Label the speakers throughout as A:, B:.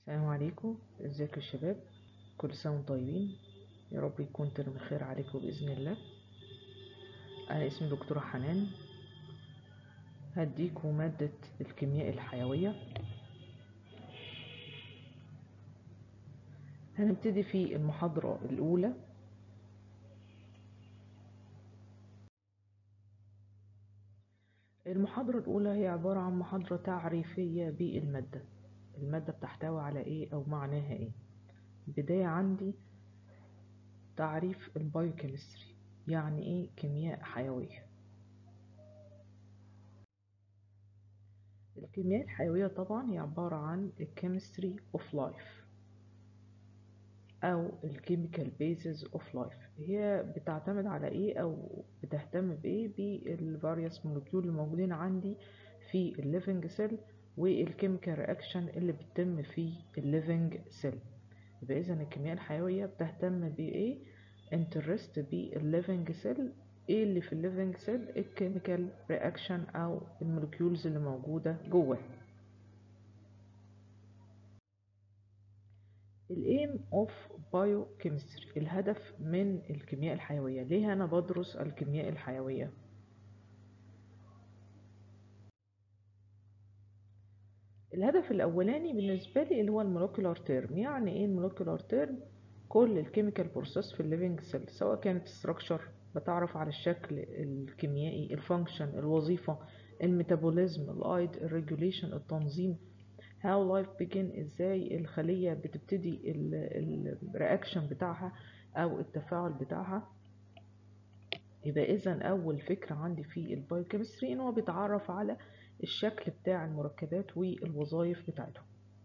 A: السلام عليكم ازيكم يا شباب كل سنة وانتم طيبين يا رب يكون ترم الخير عليكم بإذن الله أنا اسمي دكتورة حنان هديكم مادة الكيمياء الحيوية هنبتدي في المحاضرة الأولى المحاضرة الأولى هي عبارة عن محاضرة تعريفية بالمادة المادة بتحتوي على ايه او معناها ايه بداية عندي تعريف البايوكيمستري يعني ايه كيمياء حيوية الكيمياء الحيوية طبعا هي عبارة عن الكيمستري اوف لايف او الكيميكال بيزز اوف لايف هي بتعتمد على ايه او بتهتم بايه بالفاريوس مولكيول الموجودين عندي في الليفنج سيل والكيميكال رياكشن اللي بتتم في الليفنج سيل يبقى اذا الكيمياء الحيويه بتهتم بايه انترست بالليفنج سيل ايه اللي في الليفنج سيل الكيميكال رياكشن او المولكيولز اللي موجوده جوه الايم اوف بايوكيمستري الهدف من الكيمياء الحيويه ليه انا بدرس الكيمياء الحيويه الهدف الاولاني بالنسبه لي اللي هو المولكيولار تيرم يعني ايه المولكيولار تيرم كل الكيميكال بروسيس في الليفنج سيل سواء كانت ستراكشر بتعرف على الشكل الكيميائي الفانكشن الوظيفه الميتابوليزم الايد الريجوليشن التنظيم how life begin ازاي الخليه بتبتدي الرياكشن بتاعها او التفاعل بتاعها يبقى اذا اول فكره عندي في البايوكيمستري ان هو بيتعرف على الشكل بتاع المركبات والوظائف بتاعتهم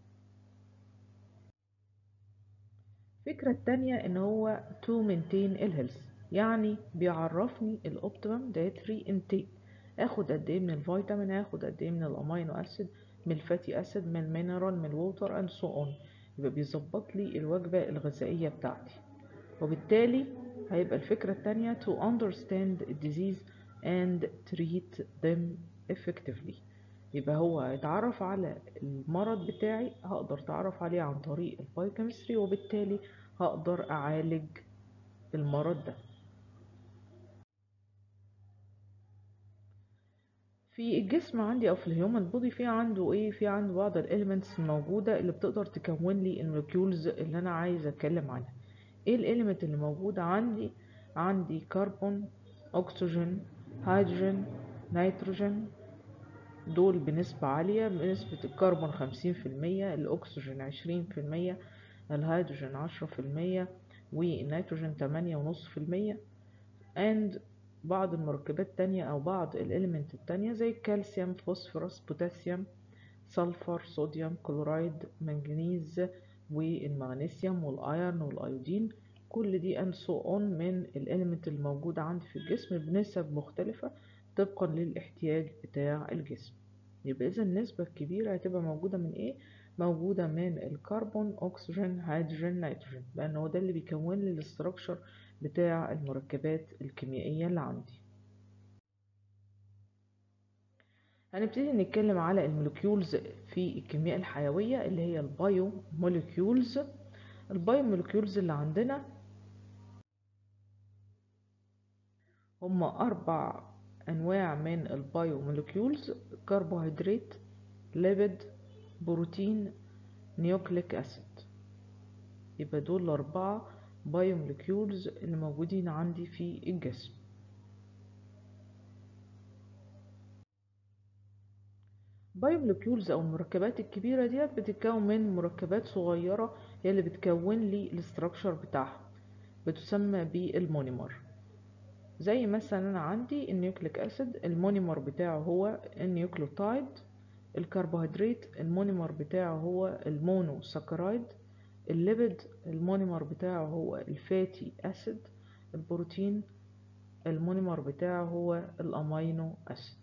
A: الفكرة التانية ان هو to maintain الهيلث يعني بيعرفني الاوبتيمم دايتري انتيك اخد قد ايه من الفيتامين اخد قد ايه من الامينو اسيد من الفاتي اسيد من المينرال من الووتر اند سو اون يبقى بيظبط لي الوجبة الغذائية بتاعتي وبالتالي هيبقى الفكرة التانية to understand disease and treat them effectively يبقى هو اتعرف على المرض بتاعي هقدر اتعرف عليه عن طريق البايوكيمستري وبالتالي هقدر اعالج المرض ده في الجسم عندي او في الهيومن بودي في عنده ايه في عنده بعض الاليمنتس الموجوده اللي بتقدر تكون لي المولكيولز اللي انا عايزه اتكلم عنها ايه الاليمنت اللي موجوده عندي عندي كربون اكسجين هيدروجين نيتروجين دول بنسبة عالية بنسبة الكربون خمسين في المية الأكسجين عشرين في المية الهيدروجين عشرة في المية والنيتروجين تمانية ونص في المية and بعض المركبات التانية أو بعض الإليمنت التانية زي الكالسيوم فوسفورس بوتاسيوم سلفر صوديوم كلورايد منجنيز والمغنيسيوم والأيرن والأيودين كل دي and so on من الإليمنت الموجودة عندي في الجسم بنسب مختلفة طبقا للاحتياج بتاع الجسم يبقى اذا النسبة الكبيرة هتبقى موجودة من ايه موجودة من الكربون اكسجين هيدروجين نيتروجين لان هو ده اللي بيكون لي الاستراكشر بتاع المركبات الكيميائية اللي عندي هنبتدي نتكلم على المولكيولز في الكيمياء الحيوية اللي هي البايو مولكيولز البايو مولكيولز اللي عندنا هم أربع أنواع من البايو مولكيولز كربوهيدرات ليبيد بروتين نيوكليك أسيد يبقى دول الأربعة بايو مولكيولز اللي موجودين عندي في الجسم بايو مولكيولز أو المركبات الكبيرة ديت بتتكون من مركبات صغيرة هي اللي بتكون لي الاستراكشر بتاعها بتسمى بالمونيمر زي مثلا انا عندي النيوكليك اسيد المونيمر بتاعه هو النيوكليوتايد الكربوهيدرات المونيمر بتاعه هو المونو ساكرايد الليبيد المونيمر بتاعه هو الفاتي اسيد البروتين المونيمر بتاعه هو الامينو اسيد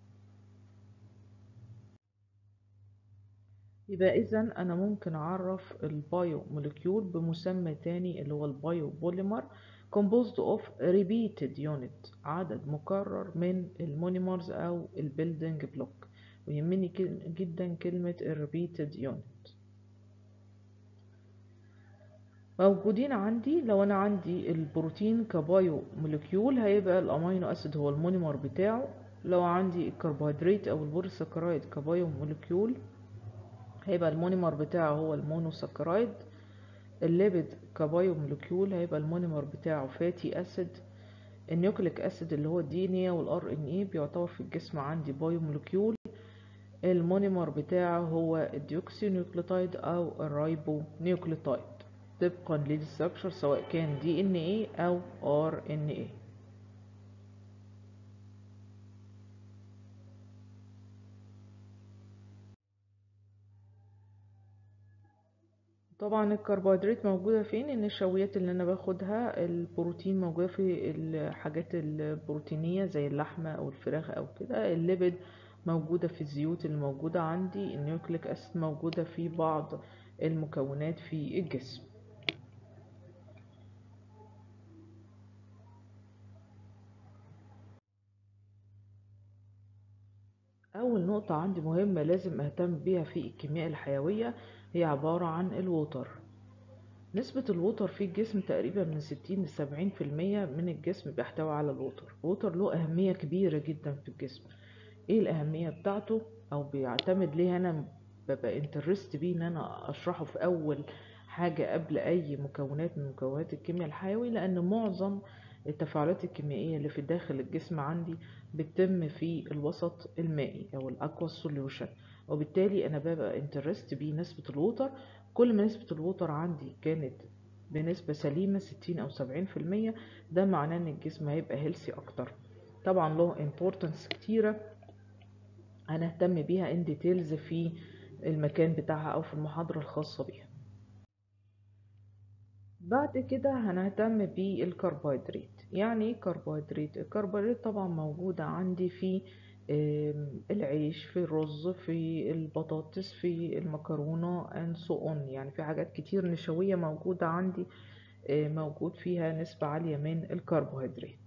A: يبقى اذا انا ممكن اعرف البايو مولكيول بمسمى تاني اللي هو البايو بوليمر composed of repeated unit عدد مكرر من المونيمرز او البيلدينج بلوك ويهمني جدا كلمة repeated unit موجودين عندي لو انا عندي البروتين كبايو مولكيول هيبقى الامينو اسيد هو المونيمر بتاعه لو عندي الكربوهيدرات او البوليساكرايد كبايو مولكيول هيبقى المونيمر بتاعه هو المونوساكرايد الليبيد كبايو مولكيول هيبقى المونيمر بتاعه فاتي اسيد النيوكليك اسيد اللي هو الدي ان اي والار ان اي بيعتبر في الجسم عندي بايو مولكيول المونيمر بتاعه هو الديوكسي نيوكليوتايد او الرايبو نيوكليوتايد طبقا للستراكشر سواء كان دي ان اي او ار ان اي طبعا الكربوهيدرات موجودة فين النشويات اللي انا باخدها البروتين موجودة في الحاجات البروتينية زي اللحمة او الفراخ او كده الليبيد موجودة في الزيوت اللي موجودة عندي النيوكليك اسيد موجودة في بعض المكونات في الجسم أول نقطة عندي مهمة لازم أهتم بيها في الكيمياء الحيوية هي عبارة عن الووتر نسبة الووتر في الجسم تقريبا من ستين لسبعين في المية من الجسم بيحتوي على الووتر الووتر له أهمية كبيرة جدا في الجسم ايه الأهمية بتاعته أو بيعتمد ليه أنا ببقى انترست بيه إن أنا أشرحه في أول حاجة قبل أي مكونات من مكونات الكيمياء الحيوي لأن معظم التفاعلات الكيميائية اللي في داخل الجسم عندي بتتم في الوسط المائي أو الأكوا سوليوشن وبالتالي أنا ببقى انترست بيه نسبة الووتر كل ما نسبة الووتر عندي كانت بنسبة سليمة ستين أو سبعين في المية ده معناه إن الجسم هيبقى هيلسي أكتر طبعا له importance كتيرة هنهتم بيها ان ديتيلز في المكان بتاعها أو في المحاضرة الخاصة بيها بعد كده هنهتم بالكربوهيدرات يعني ايه كربوهيدرات الكربوهيدرات طبعا موجودة عندي في العيش في الرز في البطاطس في المكرونة and so on يعني في حاجات كتير نشوية موجودة عندي موجود فيها نسبة عالية من الكربوهيدرات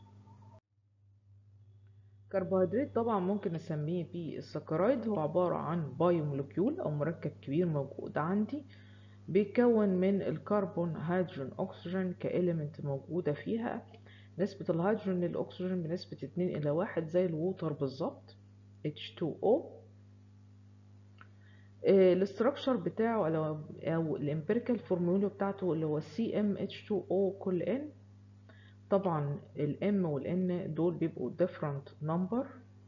A: كربوهيدرات طبعا ممكن اسميه بالسكرايد هو عبارة عن بايو مولكيول او مركب كبير موجود عندي بيتكون من الكربون هيدروجين اكسجين كإليمنت موجودة فيها نسبة الهيدروجين للأكسجين بنسبة اتنين إلى واحد زي الووتر بالظبط H2O الاستراكشر بتاعه أو الامبيريكال فورمولا بتاعته اللي هو CmH2O كل N طبعا ال M وال N دول بيبقوا different number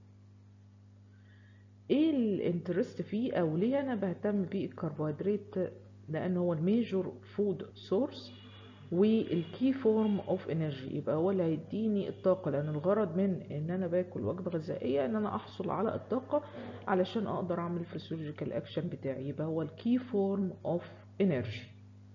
A: ايه الانترست فيه او ليه انا بهتم بالكربوهيدرات لان هو الميجور فود سورس والكي فورم اوف انرجي يبقى هو اللي هيديني الطاقه لان الغرض من ان انا باكل وجبه غذائيه ان انا احصل على الطاقه علشان اقدر اعمل الفسيولوجيكال اكشن بتاعي يبقى هو الكي فورم اوف انرجي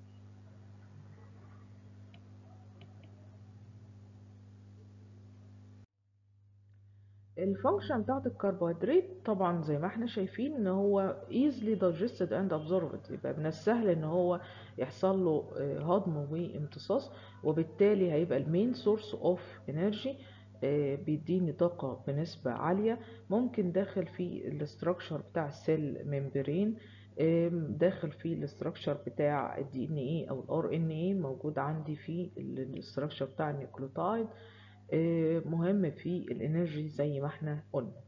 A: الفانكشن بتاعت الكربوهيدرات طبعا زي ما احنا شايفين ان هو easily digested and absorbed يبقى من السهل ان هو يحصل له هضم وامتصاص وبالتالي هيبقى المين سورس اوف انرجي بيديني طاقة بنسبة عالية ممكن داخل في الاستراكشر بتاع السيل ممبرين داخل في الاستراكشر بتاع الدي ان اي او الار ان اي موجود عندي في الاستراكشر بتاع النيوكليوتايد مهم في الانرجي زي ما احنا قلنا